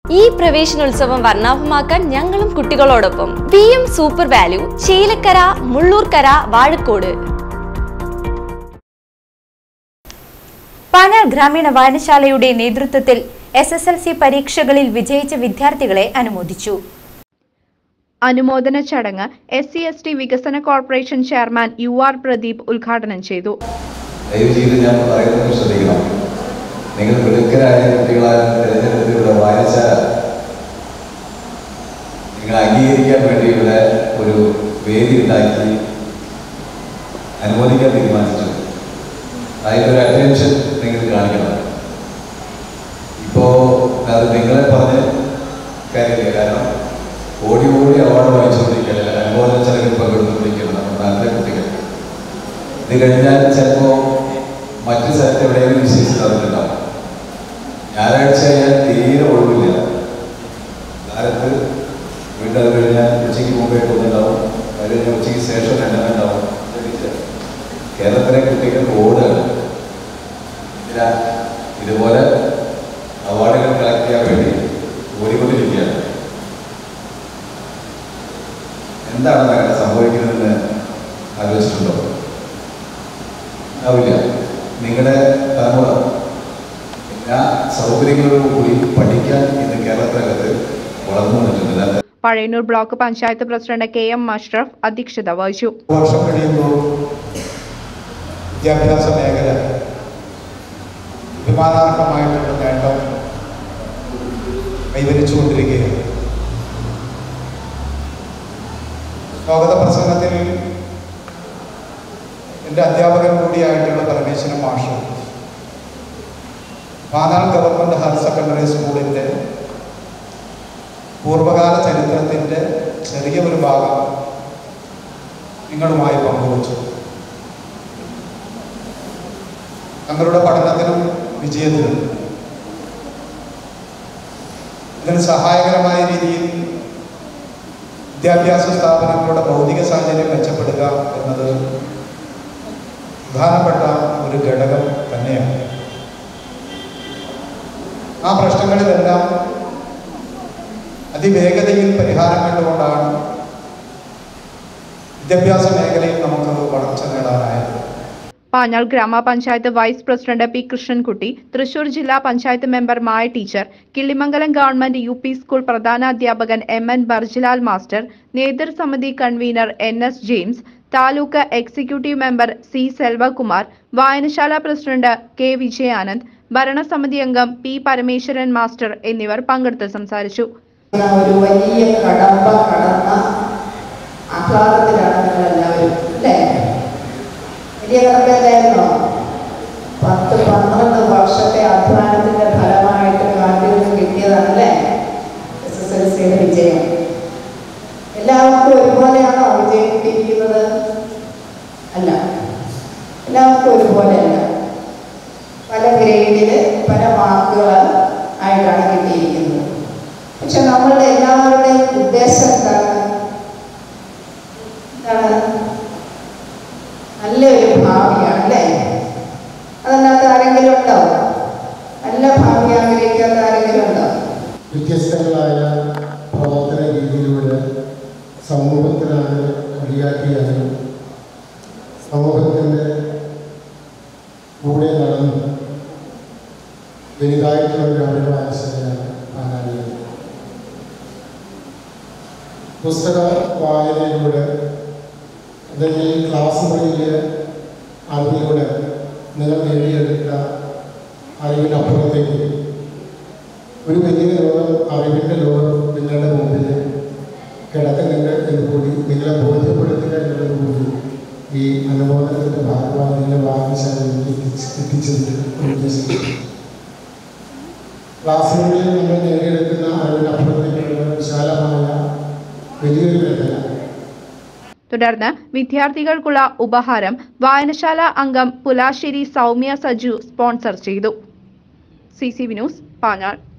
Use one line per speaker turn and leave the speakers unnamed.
ഈ പ്രവേശനോത്സവം വർണ്ണാഭമാക്കാൻ ഞങ്ങളും കുട്ടികളോടൊപ്പം V M super value Chelakkara Mullurkara Vazhakkode
Panar ഗ്രാമീണ വായനശാലയുടെ നേതൃത്വത്തിൽ എസ് എസ് എൽ സി പരീക്ഷകളിൽ വിജയിച്ച വിദ്യാർത്ഥികളെ അനുമോദിച്ചു
അനുമോദന ചടങ്ങ് എസ് സി എസ് ടി വികസന corporation chairman U R Pradeep ഉദ്ഘാടനം ചെയ്തു
ദയവ് ചെയ്ത് ഞാൻ പറയുന്നത് ശ്രദ്ധിക്കണം നിങ്ങൾ മിടുക്കരായ കുട്ടികളാൽ തിരഞ്ഞെടുത്തിലുള്ള വായനശാല നിങ്ങൾ അംഗീകരിക്കാൻ വേണ്ടിയുള്ള ഒരു വേദി ഉണ്ടാക്കി അനുമോദിക്കാൻ തീരുമാനിച്ചിട്ടുണ്ട് അതിൻ്റെ ഒരു അറ്റൻഷൻ നിങ്ങൾ കാണിക്കണം ഇപ്പോൾ അത് നിങ്ങളെ പറഞ്ഞ് കാര്യമില്ല കാരണം ഓടി ഓടി അവാർഡ് വാങ്ങിച്ചുകൊണ്ടിരിക്കുകയല്ല അനുമോദന ചടങ്ങിൽ പങ്കെടുത്തുകൊണ്ടിരിക്കുകയാണ് നമ്മുടെ നാട്ടിലെ കുട്ടികൾ ഇത് കഴിഞ്ഞാൽ ചിലപ്പോൾ മറ്റു സ്ഥലത്ത് എവിടെയെങ്കിലും വിശേഷിച്ച് നടന്നിട്ടുണ്ടാവും ഞായറാഴ്ച ആയാൽ തീരെ ഒഴിവില്ല കാലത്ത് വീട്ടിൽ അത് കഴിഞ്ഞാൽ ഉച്ചയ്ക്ക് മുമ്പേ ഒന്നുണ്ടാവും അത് കഴിഞ്ഞാൽ ഉച്ചയ്ക്ക് ശേഷം രണ്ടെണ്ണം ഉണ്ടാവും കേരളത്തിലെ കുട്ടികൾ ഓടുകയാണ് ഇതിനാ ഇതുപോലെ അവാർഡുകൾ കളക്ട് ചെയ്യാൻ വേണ്ടി ഓടിക്കൊണ്ടിരിക്കുകയാണ് എന്താണ് അങ്ങനെ സംഭവിക്കുന്നതെന്ന് ആലോചിച്ചിട്ടുണ്ടോ ആവില്ല നിങ്ങളുടെ തലമുറ എല്ലാ സൗകര്യങ്ങളോടും കൂടി പഠിക്കാൻ ഇന്ന് കേരളത്തിനകത്ത് വളർന്നു വന്നിട്ടുണ്ട് അത്
Pazhayannur block panchayat president K M Ashraf അധ്യക്ഷത വഹിച്ചു
വർഷം കഴിയുമ്പോൾ വിദ്യാഭ്യാസ മേഖല അഭിമാനാർഹമായിട്ടുള്ള നേട്ടം കൈവരിച്ചുകൊണ്ടിരിക്കുകയാണ് സ്വാഗത പ്രസംഗത്തിൽ എൻ്റെ അധ്യാപകൻ കൂടിയായിട്ടുള്ള പരമേശ്വരൻ മാഷ് പാനാൾ ഗവൺമെൻറ് ഹയർ സെക്കൻഡറി സ്കൂളിൻ്റെ പൂർവ്വകാല ചരിത്രത്തിൻ്റെ ചെറിയ ഒരു ഭാഗം നിങ്ങളുമായി പങ്കുവച്ചു തങ്ങളുടെ പഠനത്തിനും വിജയത്തിനും ഇതിന് സഹായകരമായ രീതിയിൽ വിദ്യാഭ്യാസ സ്ഥാപനങ്ങളുടെ ഭൗതിക സാഹചര്യം മെച്ചപ്പെടുക എന്നത് പ്രധാനപ്പെട്ട ഒരു ഘടകം തന്നെയാണ് ആ പ്രശ്നങ്ങളിലെല്ലാം അതിവേഗതയിൽ പരിഹാരം കണ്ടുകൊണ്ടാണ് വിദ്യാഭ്യാസ മേഖലയിൽ നമുക്ക് വളർച്ച നേടാനായത്
പാഞ്ഞാൾ ഗ്രാമപഞ്ചായത്ത് vice president P Krishnankutty Thrissur ജില്ലാ panchayat member Maya teacher Killimangalam government U P school പ്രധാനാധ്യാപകൻ എം എൻ ബർജിലാൽ മാസ്റ്റർ നേതൃസമിതി convener N S James taluk executive member C Selvakumar വായനശാല പ്രസിഡന്റ് കെ വിജയാനന്ദ് ഭരണസമിതി അംഗം പി പരമേശ്വരൻ മാസ്റ്റർ എന്നിവർ പങ്കെടുത്ത് സംസാരിച്ചു
ഒരു വലിയ കടമ്പ കടന്ന ആഹ്ലാദത്തിലാണ് നിങ്ങളെല്ലാവരും അല്ലേ വലിയ കടമ്പയല്ലായിരുന്നോ പത്ത് പന്ത്രണ്ട് വർഷത്തെ അധ്വാനത്തിന്റെ ഫലമായിട്ട് കാത്തിരുന്ന് കിട്ടിയതാണല്ലേ എസ് എസ് എൽ സിയുടെ വിജയം എല്ലാവർക്കും ഒരുപോലെയാണോ വിജയം കിട്ടിയിരിക്കുന്നത് അല്ല എല്ലാവർക്കും ഒരുപോലെയല്ല പല ഗ്രേഡില് പല മാർക്കുകൾ ആയിട്ടാണ് കിട്ടിയിരിക്കുന്നത് പക്ഷെ നമ്മളുടെ എല്ലാവരുടെയും ഉദ്ദേശം എന്താണ് എന്താണ് നല്ലൊരു ഭാവിയാണ് അല്ലേ അതല്ലാത്ത ആരെങ്കിലും ഉണ്ടോ നല്ല ഭാവി ആഗ്രഹിക്കാത്ത ആരെങ്കിലും ഉണ്ടോ
വ്യത്യസ്തങ്ങളായ പ്രവർത്തന രീതിയിലൂടെ സമൂഹത്തിനാണ് കളിയാക്കിയാലും സമൂഹത്തിൻ്റെ കൂടെ നടന്ന് വലുതായിട്ടുള്ള ഒരു അഭിവാസനയാണ് പാനാടിയത് പുസ്തക വായനയിലൂടെ അല്ലെങ്കിൽ ക്ലാസ് മുറിയിലെ അറിവിലൂടെ നിങ്ങൾ നേടിയെടുത്ത അറിവിനപ്പുറത്തേക്ക് ഒരു വലിയ ലോകം അറിവിൻ്റെ ലോകം നിങ്ങളുടെ മുമ്പിൽ കിടക്കുന്നുണ്ട് എന്ന് കൂടി നിങ്ങളെ ബോധ്യപ്പെടുത്തുക എന്നുള്ളത് കൂടി ഈ അനുമോദനത്തിൻ്റെ ഭാഗമായി നിങ്ങളെ വായനശാലയിലേക്ക് എത്തിച്ച് എത്തിച്ചതിൽ ഒരു ഉദ്ദേശം ക്ലാസ്സുകളിൽ നമ്മൾ നേടിയെടുക്കുന്ന അറിവിനപ്പുറത്തേക്കുള്ള വിശാലമായ വലിയൊരു മേഖല
തുടർന്ന് വിദ്യാർത്ഥികൾക്കുള്ള ഉപഹാരം വായനശാല അംഗം പുലാശ്ശേരി സൗമ്യ സജു സ്പോൺസർ ചെയ്തു C C V news Panjal